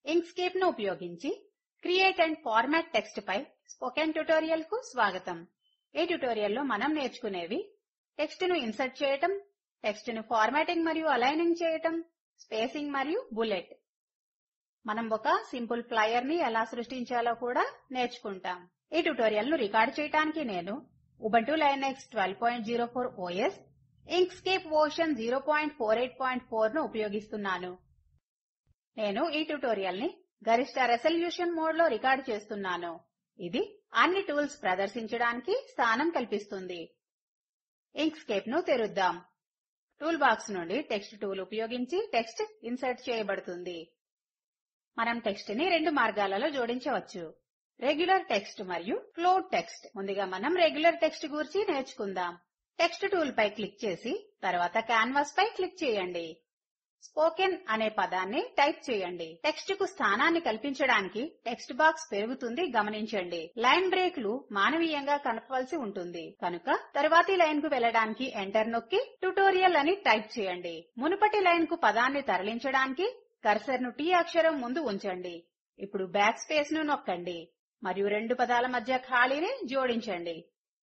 ఇంక్స్కేప్ ను ఉపయోగించి create and format text పై స్పోకెన్ ట్యుటోరియల్ కు స్వాగతం ఈ ట్యుటోరియల్ లో మనం నేర్చుకునేవి టెక్స్ట్ ను ఇన్సర్ట్ చేయటం టెక్స్ట్ ను ఫార్మాటింగ్ మరియు అలైనింగ్ చేయటం స్పేసింగ్ మరియు బుల్లెట్ మనం ఒక సింపుల్ ఫ్లైయర్ ని ఎలా సృష్టించాలో కూడా నేర్చుకుంటాం ఈ ట్యుటోరియల్ ను రికార్డ్ చేయడానికి నేను Ubuntu Linux 1204 OS Inkscape version 04844 ను ఉపయోగిస్తున్నాను నేను ఈ ట్యుటోరియల్ ని గరిష్ట రెసల్యూషన్ మోడ్ లో రికార్డ్ చేస్తున్నాను ఇది అన్ని టూల్స్ ప్రదర్శించడానికి స్థానం కల్పిస్తుంది ఇంక్స్కేప్ ను తెరుద్దాం టూల్ బాక్స్ నుండి టెక్స్ట్ టూల్ ఉపయోగించి టెక్స్ట్ ఇన్సర్ట్ చేయబడుతుంది మనం టెక్స్ట్ ని రెండు మార్గాలలో జోడించవచ్చు రెగ్యులర్ టెక్స్ట్ మరియు ఫ్లోట్ టెక్స్ట్ ముందుగా మనం రెగ్యులర్ టెక్స్ట్ గురించి నేర్చుకుందాం టెక్స్ట్ టూల్ పై క్లిక్ చేసి తర్వాత క్యాన్వాస్ పై క్లిక్ చేయండి స్పోకెన్ అనే పదాన్ని టైప్ చేయండి టెక్స్ట్ కు స్థానాన్ని కల్పించడానికి టెక్స్ట్ బాక్స్ పెరుగుతుంది గమనించండి లైన్ బ్రేక్లు మానవీయంగా కనపవలసి ఉంటుంది కనుక తరువాతి లైన్ కు వెళ్ళడానికి ఎంటర్ నొక్కి ట్యుటోరియల్ అని టైప్ చేయండి మునుపటి లైన్ కు పదాన్ని తరలించడానికి కర్సర్ ను టీ అక్షరం ముందు ఉంచండి ఇప్పుడు బ్యాక్ స్పేస్ ను నొక్కండి మరియు రెండు పదాల మధ్య ఖాళీని జోడించండి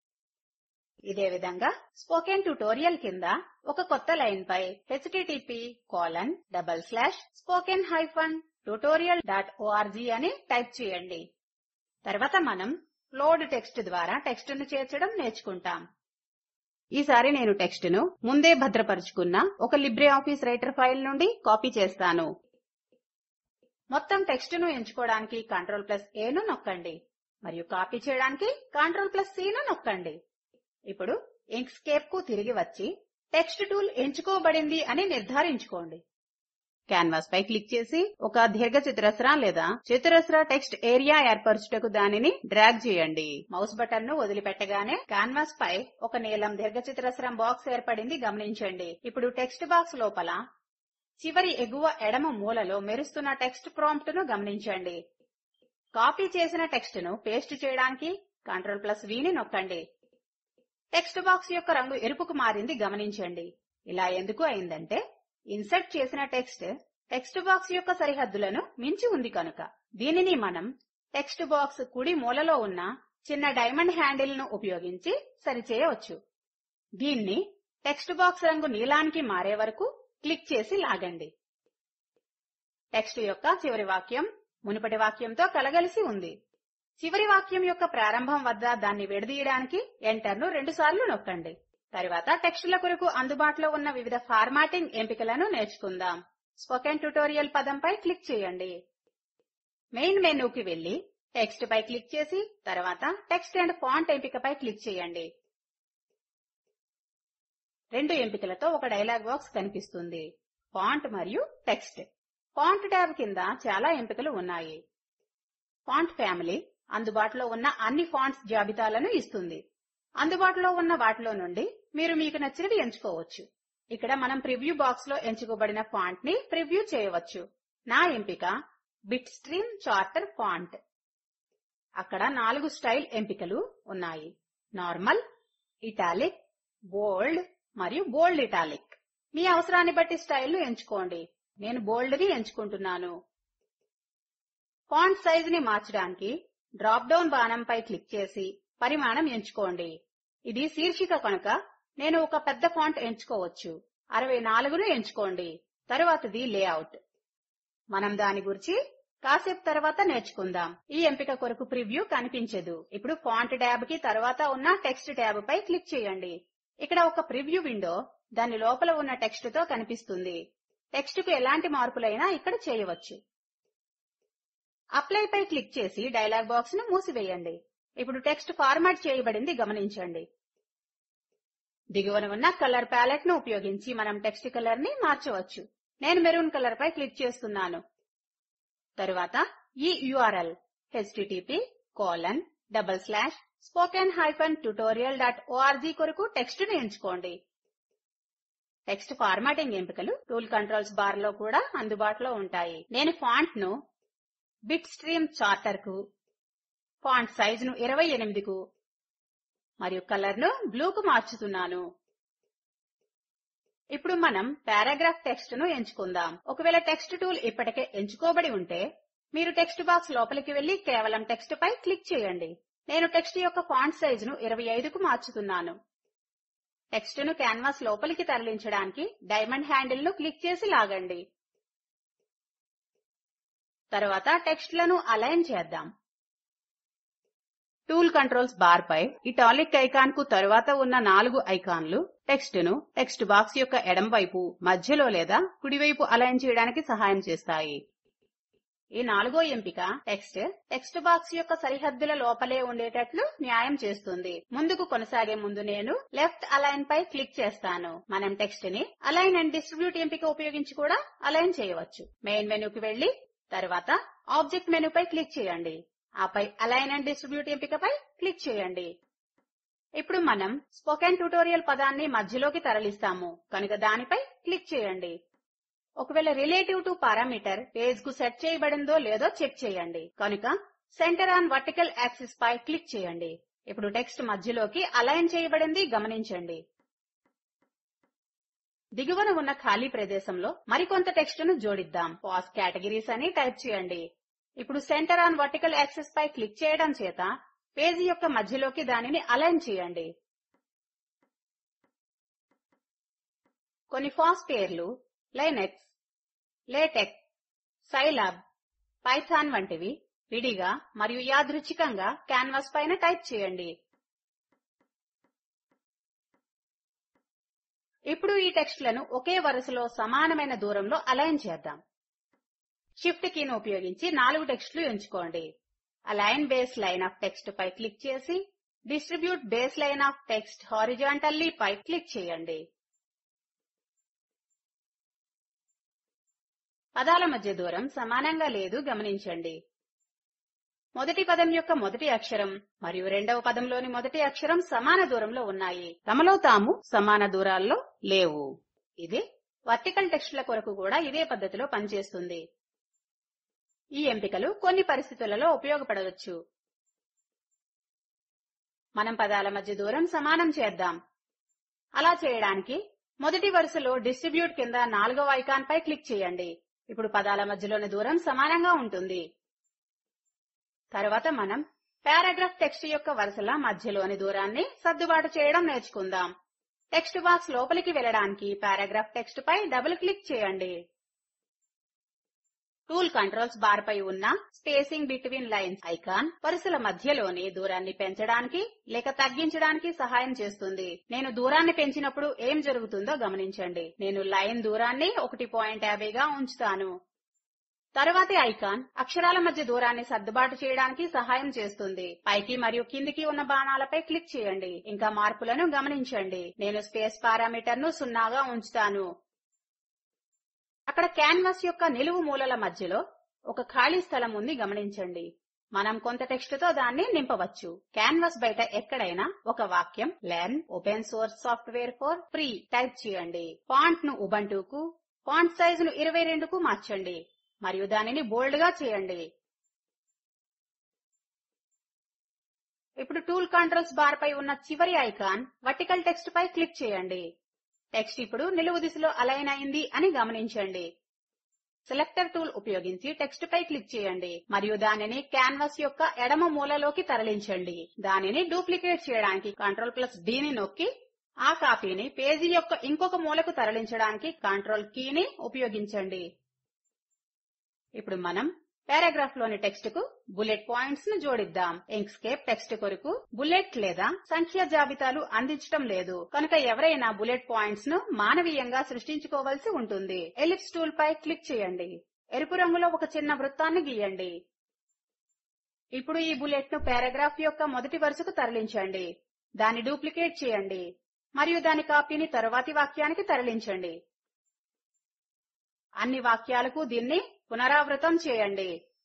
ఇదే విధంగా స్పోకెన్ ట్యుటోరియల్ కింద ఒక కొత్త లైన్ పై http colon double slash spoken hyphen tutorial dot ORG అని టైప్ చేయండి తర్వాత మనం ఫ్లోడ్ టెక్స్ట్ ద్వారా టెక్స్ట్ ను చేర్చడం నేర్చుకుంటాం ఈసారి నేను టెక్స్ట్ ను ముందే భద్రపరుచుకున్న ఒక లిబ్రే ఆఫీస్ రైటర్ ఫైల్ నుండి కాపీ చేస్తాను మొత్తం టెక్స్ట్ ను ఎంచుకోవడానికి కంట్రోల్ ప్లస్ ఏ ను నొక్కండి మరియు కాపీ చేయడానికి కంట్రోల్ ప్లస్ సి ను నొక్కండి ఇప్పుడు ఇంక్స్కేప్ కు తిరిగి వచ్చి టెక్స్ట్ టూల్ ఎంచుకోబడింది అని నిర్ధారించుకోండి క్యాన్వాస్ పై క్లిక్ చేసి ఒక దీర్ఘ చతురస్ర లేదా చతురస్ర టెక్స్ట్ ఏరియా ఏర్పరచుటకు దానిని డ్రాగ్ చేయండి మౌస్ బటన్ ను వదిలిపెట్టగానే క్యాన్వాస్ పై ఒక నీలం దీర్ఘ చతురస్రం బాక్స్ ఏర్పడింది గమనించండి ఇప్పుడు టెక్స్ట్ బాక్స్ లోపల చివరి ఎగువ ఎడమ మూలలో మెరుస్తున్న టెక్స్ట్ ప్రాంప్ట్ ను గమనించండి కాపీ చేసిన టెక్స్ట్ ను పేస్ట్ చేయడానికి కంట్రోల్ ప్లస్ వి ని నొక్కండి టెక్స్ట్ బాక్స్ యొక్క రంగు ఎరుపుకు మారింది గమనించండి ఇలా ఎందుకు అయిందంటే ఇన్సర్ట్ చేసిన టెక్స్ట్ టెక్స్ట్ బాక్స్ యొక్క సరిహద్దులను మించి ఉంది కనుక దీనిని మనం టెక్స్ట్ బాక్స్ కుడి మూలలో ఉన్న చిన్న డైమండ్ హ్యాండిల్ ను ఉపయోగించి సరిచేయవచ్చు దీన్ని టెక్స్ట్ బాక్స్ రంగు నీలానికి మారే వరకు క్లిక్ చేసి లాగండి టెక్స్ట్ యొక్క చివరి వాక్యం మునుపటి వాక్యంతో కలగలిసి ఉంది చివరి వాక్యం యొక్క ప్రారంభం వద్ద దాన్ని విడదీయడానికి ఎంటర్ ను రెండుసార్లు నొక్కండి తరువాత టెక్స్టుల కొరకు అందుబాటులో ఉన్న వివిధ ఫార్మాటింగ్ ఎంపికలను నేర్చుకుందాం స్పోకెన్ ట్యుటోరియల్ పదంపై క్లిక్ చేయండి మెయిన్ మెనూకి వెళ్లి టెక్స్ట్ పై క్లిక్ చేసి తర్వాత టెక్స్ట్ అండ్ ఫాంట్ ఎంపికపై క్లిక్ చేయండి రెండు ఎంపికలతో ఒక డైలాగ్ బాక్స్ కనిపిస్తుంది ఫాంట్ మరియు టెక్స్ట్ ఫాంట్ ట్యాబ్ కింద చాలా ఎంపికలు ఉన్నాయి ఫాంట్ ఫ్యామిలీ అందుబాటులో ఉన్న అన్ని ఫాంట్స్ జాబితాలను ఇస్తుంది అందుబాటులో ఉన్న వాటిలో నుండి మీరు మీకు నచ్చినవి ఎంచుకోవచ్చు ఇక్కడ మనం ప్రివ్యూ బాక్స్ లో ఎంచుకోబడిన ఫాంట్ ని ప్రివ్యూ చేయవచ్చు నా ఎంపిక బిట్ స్ట్రీమ్ చార్టర్ ఫాంట్ అక్కడ నాలుగు స్టైల్ ఎంపికలు ఉన్నాయి నార్మల్ ఇటాలిక్ బోల్డ్ మరియు బోల్డ్ ఇటాలిక్ మీ అవసరాన్ని బట్టి స్టైల్ ను ఎంచుకోండి నేను బోల్డ్ ని ఎంచుకుంటున్నాను ఫాంట్ సైజ్ ని మార్చడానికి డ్రాప్ డౌన్ బాణంపై క్లిక్ చేసి పరిమాణం ఎంచుకోండి ఇది శీర్షిక కనుక నేను ఒక పెద్ద ఫాంట్ ఎంచుకోవచ్చు 64 ను ఎంచుకోండి తరువాతది లేఅవుట్ మనం దాని గురించి కాసేపు తర్వాత నేర్చుకుందాం ఈ ఎంపిక కొరకు ప్రివ్యూ కనిపించదు ఇప్పుడు ఫాంట్ ట్యాబ్ కి తర్వాత ఉన్న టెక్స్ట్ ట్యాబ్ పై క్లిక్ చేయండి ఇక్కడ ఒక ప్రివ్యూ విండో దాని లోపల ఉన్న టెక్స్ట్ తో కనిపిస్తుంది టెక్స్ట్ కు ఎలాంటి మార్పులైనా ఇక్కడ చేయవచ్చు అప్లై పై క్లిక్ చేసి డైలాగ్ బాక్స్ ను మూసివేయండి ఇప్పుడు టెక్స్ట్ ఫార్మాట్ చేయబడింది గమనించండి దిగువన ఉన్న కలర్ ప్యాలెట్ ను ఉపయోగించి మనం టెక్స్ట్ కలర్ ని మార్చవచ్చు నేను మెరూన్ కలర్ పై క్లిక్ చేస్తున్నాను తరువాత ఈ URL http colon double slash spoken hyphen tutorial dot ORG కొరకు టెక్స్ట్ ను ఎంచుకోండి టెక్స్ట్ ఫార్మాటింగ్ ఎంపికలు టూల్ కంట్రోల్స్ బార్ లో కూడా అందుబాటులో ఉంటాయి నేను ఫాంట్ ను బిట్ స్ట్రీమ్ చార్టర్ కు ఫాంట్ సైజ్ ను 28 కు మరియు కలర్ ను బ్లూ కు మార్చుతున్నాను ఇప్పుడు మనం పారాగ్రాఫ్ టెక్స్ట్ ను ఎంచుకుందాం ఒకవేళ టెక్స్ట్ టూల్ ఇప్పటికే ఎంచుకోబడి ఉంటే మీరు టెక్స్ట్ బాక్స్ లోపలికి వెళ్లి కేవలం టెక్స్ట్ పై క్లిక్ చేయండి నేను టెక్స్ట్ యొక్క ఫాంట్ సైజును 25 కు మార్చుతున్నాను టెక్స్ట్ ను క్యాన్వాస్ లోపలికి తరలించడానికి డైమండ్ హ్యాండిల్ ను క్లిక్ చేసి లాగండి తరువాత టెక్స్ట్ లను అలైన్ చేద్దాం టూల్ కంట్రోల్స్ బార్ పై ఇటాలిక్ ఐకాన్ కు తరువాత ఉన్న నాలుగు ఐకాన్లు టెక్స్ట్ ను టెక్స్ట్ బాక్స్ యొక్క ఎడమ వైపు మధ్యలో లేదా కుడివైపు అలైన్ చేయడానికి సహాయం చేస్తాయి ఈ నాలుగో ఎంపిక టెక్స్ట్ టెక్స్ట్ బాక్స్ యొక్క సరిహద్దుల లోపలే ఉండేటట్లు న్యాయం చేస్తుంది ముందుకు కొనసాగే ముందు నేను లెఫ్ట్ అలైన్ పై క్లిక్ చేస్తాను మనం టెక్స్ట్ ని అలైన్ అండ్ డిస్ట్రిబ్యూట్ ఎంపిక ఉపయోగించి కూడా అలైన్ చేయవచ్చు మెయిన్ మెనూకి వెళ్లి తర్వాత ఆబ్జెక్ట్ మెనూపై క్లిక్ చేయండి ఆపై అలైన్ అండ్ డిస్ట్రిబ్యూట్ ఎంపికపై క్లిక్ చేయండి ఇప్పుడు మనం స్పోకెన్ ట్యుటోరియల్ పదాన్ని మధ్యలోకి తరలిస్తాము కనుక దానిపై క్లిక్ చేయండి ఒకవేళ రిలేటివ్ టు పారామీటర్ పేజ్ కు సెట్ చేయబడిందో లేదో చెక్ చేయండి కనుక సెంటర్ ఆన్ వర్టికల్ యాక్సిస్ పై క్లిక్ చేయండి ఇప్పుడు టెక్స్ట్ మధ్యలోకి అలైన్ చేయబడింది గమనించండి దిగువన ఉన్న ఖాళీ ప్రదేశంలో మరికొంత టెక్స్ట్ ను జోడిద్దాం పాస్ కేటగిరీస్ అని టైప్ చేయండి ఇప్పుడు సెంటర్ ఆన్ వర్టికల్ యాక్సిస్ పై క్లిక్ చేయడం చేత పేజీ యొక్క మధ్యలోకి దానిని అలైన్ చేయండి కొన్ని ఫాస్ పేర్లు లైనెక్స్ లేటెక్ సైలాబ్ పైథాన్ వంటివి విడిగా మరియు యాదృచ్ఛికంగా క్యాన్వాస్ పైన టైప్ చేయండి ఇప్పుడు ఈ టెక్స్ట్లను ఒకే వరుసలో సమానమైన దూరంలో అలైన్ చేద్దాం షిఫ్ట్ కీని ఉపయోగించి నాలుగు టెక్స్ట్లు ఎంచుకోండి align baseline of text పై క్లిక్ చేసి distribute baseline of text horizontally పై క్లిక్ చేయండి పదాల మధ్య దూరం సమానంగా లేదు గమనించండి మొదటి పదం యొక్క మొదటి అక్షరం మరియు రెండవ పదంలోని మొదటి అక్షరం సమాన దూరంలో ఉన్నాయి తమలో తాము సమాన దూరాల్లో లేవు ఇది వర్టికల్ టెక్స్ట్ల కొరకు కూడా ఇదే పద్ధతిలో పనిచేస్తుంది ఈ ఎంపికలు కొన్ని పరిస్థితులలో ఉపయోగపడవచ్చు మనం పదాల మధ్య దూరం సమానం చేద్దాం అలా చేయడానికి మొదటి వరుసలో డిస్ట్రిబ్యూట్ కింద నాలుగవ ఐకాన్ పై క్లిక్ చేయండి ఇప్పుడు పదాల మధ్యలోని దూరం సమానంగా ఉంటుంది తర్వాత మనం పారాగ్రాఫ్ టెక్స్ట్ యొక్క వరుసల మధ్యలోని దూరాన్ని సర్దుబాటు చేయడం నేర్చుకుందాం టెక్స్ట్ బాక్స్ లోపలికి వెళ్ళడానికి పారాగ్రాఫ్ టెక్స్ట్ పై డబుల్ క్లిక్ చేయండి టూల్ కంట్రోల్స్ బార్ పై ఉన్న స్పేసింగ్ బిట్వీన్ లైన్స్ ఐకాన్ వరుసల మధ్యలోని దూరాన్ని పెంచడానికి లేక తగ్గించడానికి సహాయం చేస్తుంది నేను దూరాన్ని పెంచినప్పుడు ఏం జరుగుతుందో గమనించండి నేను లైన్ దూరాన్ని ఒకటి పాయింట్ యాభైగా ఉంచుతాను తరువాతి ఐకాన్ అక్షరాల మధ్య దూరాన్ని సర్దుబాటు చేయడానికి సహాయం చేస్తుంది పైకి మరియు కిందికి ఉన్న బాణాలపై క్లిక్ చేయండి ఇంకా మార్పులను గమనించండి నేను స్పేస్ పారామీటర్ ను సున్నాగా ఉంచుతాను అక్కడ క్యాన్వాస్ యొక్క నిలువు మూలల మధ్యలో ఒక ఖాళీ స్థలం ఉంది గమనించండి మనం కొంత టెక్స్ట్ తో దాన్ని నింపవచ్చు క్యాన్వాస్ బయట ఎక్కడైనా ఒక వాక్యం learn open source software for free type చేయండి ఫాంట్ ను ఉబంటుకు ఫాంట్ సైజ్ ను 22 కు మార్చండి మరియు దానిని బోల్డ్ గా చేయండి ఇప్పుడు టూల్ కంట్రోల్స్ బార్ పై ఉన్న చివరి ఐకాన్ వర్టికల్ టెక్స్ట్ పై క్లిక్ చేయండి టెక్స్ట్ ఇప్పుడు నిలువు దిశలో అలైన్ అయింది అని గమనించండి సెలెక్టర్ టూల్ ఉపయోగించి టెక్స్ట్ పై క్లిక్ చేయండి మరియు దానిని క్యాన్వాస్ యొక్క ఎడమ మూలలోకి తరలించండి దానిని డూప్లికేట్ చేయడానికి కంట్రోల్ ప్లస్ D ని నొక్కి ఆ కాపీని పేజీ యొక్క ఇంకొక మూలకు తరలించడానికి కంట్రోల్ కీని ఉపయోగించండి ఇప్పుడు మనం పారాగ్రాఫ్ లోని టెక్స్ట్ కు బుల్లెట్ పాయింట్స్ ను జోడిద్దాం ఇంక్స్కేప్ టెక్స్ట్ కొరకు బుల్లెట్ లేదా సంఖ్య జాబితాలు అందించడం లేదు కనుక ఎవరైనా బుల్లెట్ పాయింట్స్ ను మానవీయంగా సృష్టించుకోవలసి ఉంటుంది ఎలిప్స్ టూల్ పై క్లిక్ చేయండి ఎరుపు రంగులో ఒక చిన్న వృత్తాన్ని గీయండి ఇప్పుడు ఈ బుల్లెట్ ను పారాగ్రాఫ్ యొక్క మొదటి వరుసకు తరలించండి దాన్ని డూప్లికేట్ చేయండి మరియు దాని కాపీని తరువాతి వాక్యానికి తరలించండి అన్ని వాక్యాలకు దీన్ని పునరావృతం చేయండి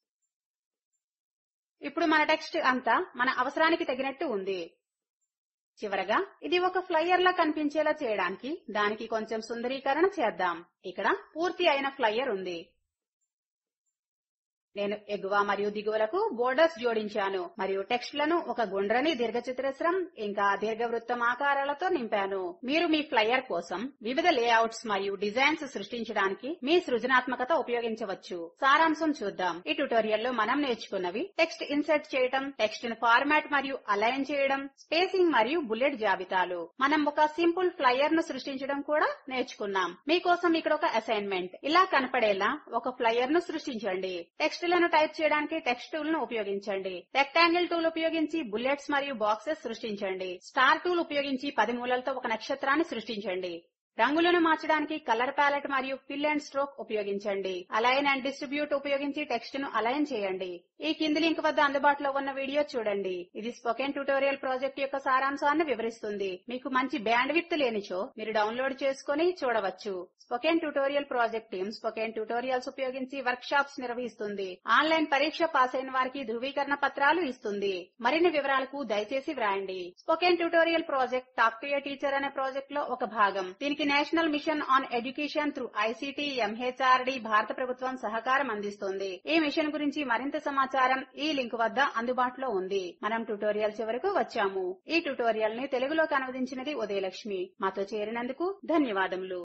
ఇప్పుడు మన టెక్స్ట్ అంతా మన అవసరానికి తగినట్టు ఉంది చివరగా ఇది ఒక ఫ్లైయర్ లా కనిపించేలా చేయడానికి దానికి కొంచెం సుందరీకరణ చేద్దాం ఇక్కడ పూర్తి అయిన ఫ్లైయర్ ఉంది నేను ఎగువ మరియు దిగువలకు బోర్డర్స్ జోడించాను మరియు టెక్స్ట్లను ఒక గుండ్రని దీర్ఘచతురస్రం ఇంకా దీర్ఘవృత్తం ఆకారాలతో నింపాను మీరు మీ ఫ్లైయర్ కోసం వివిధ లేఅవుట్స్ మరియు డిజైన్స్ సృష్టించడానికి మీ సృజనాత్మకత ఉపయోగించవచ్చు సారాంశం చూద్దాం ఈ ట్యుటోరియల్ లో మనం నేర్చుకున్నవి టెక్స్ట్ ఇన్సర్ట్ చేయడం టెక్స్ట్ ను ఫార్మాట్ మరియు అలైన్ చేయడం స్పేసింగ్ మరియు బుల్లెట్ జాబితాలు మనం ఒక సింపుల్ ఫ్లైయర్ ను సృష్టించడం కూడా నేర్చుకున్నాం మీకోసం ఇక్కడ ఒక అసైన్మెంట్ ఇలా కనపడేలా ఒక ఫ్లైయర్ ను సృష్టించండి టెక్స్ట్ లను టైప్ చేయడానికి టెక్స్ట్ టూల్ ను ఉపయోగించండి రెక్టాంగిల్ టూల్ ఉపయోగించి బుల్లెట్స్ మరియు బాక్సెస్ సృష్టించండి స్టార్ టూల్ ఉపయోగించి పది మూలలతో ఒక నక్షత్రాన్ని సృష్టించండి రంగులను మార్చడానికి కలర్ ప్యాలెట్ మరియు ఫిల్ అండ్ స్ట్రోక్ ఉపయోగించండి అలైన్ అండ్ డిస్ట్రిబ్యూట్ ఉపయోగించి టెక్స్ట్ ను అలైన్ చేయండి ఈ కింది లింక్ వద్ద అందుబాటులో ఉన్న వీడియో చూడండి ఇది స్పోకెన్ ట్యూటోరియల్ ప్రాజెక్ట్ యొక్క సారాంశాన్ని వివరిస్తుంది మీకు మంచి బ్యాండ్ విత్ లేనిచో మీరు డౌన్లోడ్ చేసుకుని చూడవచ్చు spoken tutorial project team spoken tutorials ఉపయోగించి వర్క్ షాప్స్ నిర్వహిస్తుంది ఆన్లైన్ పరీక్ష పాస్ అయిన వారికి ధృవీకరణ పత్రాలు ఇస్తుంది మరిన్ని వివరాలకు దయచేసి వ్రాయండి spoken tutorial project talk to a teacher అనే ప్రాజెక్ట్ లో ఒక భాగం దీనికి national mission on education through ICT MHRD భారత ప్రభుత్వం సహకారం అందిస్తుంది ఈ మిషన్ గురించి మరింత సమాచారం ఈ లింక్ వద్ద అందుబాటులో ఉంది మనం ట్యుటోరియల్ చివరకు వచ్చాము ఈ ట్యుటోరియల్ ని తెలుగులోకి అనువదించినది ఉదయలక్ష్మి మాతో చేరినందుకు ధన్యవాదములు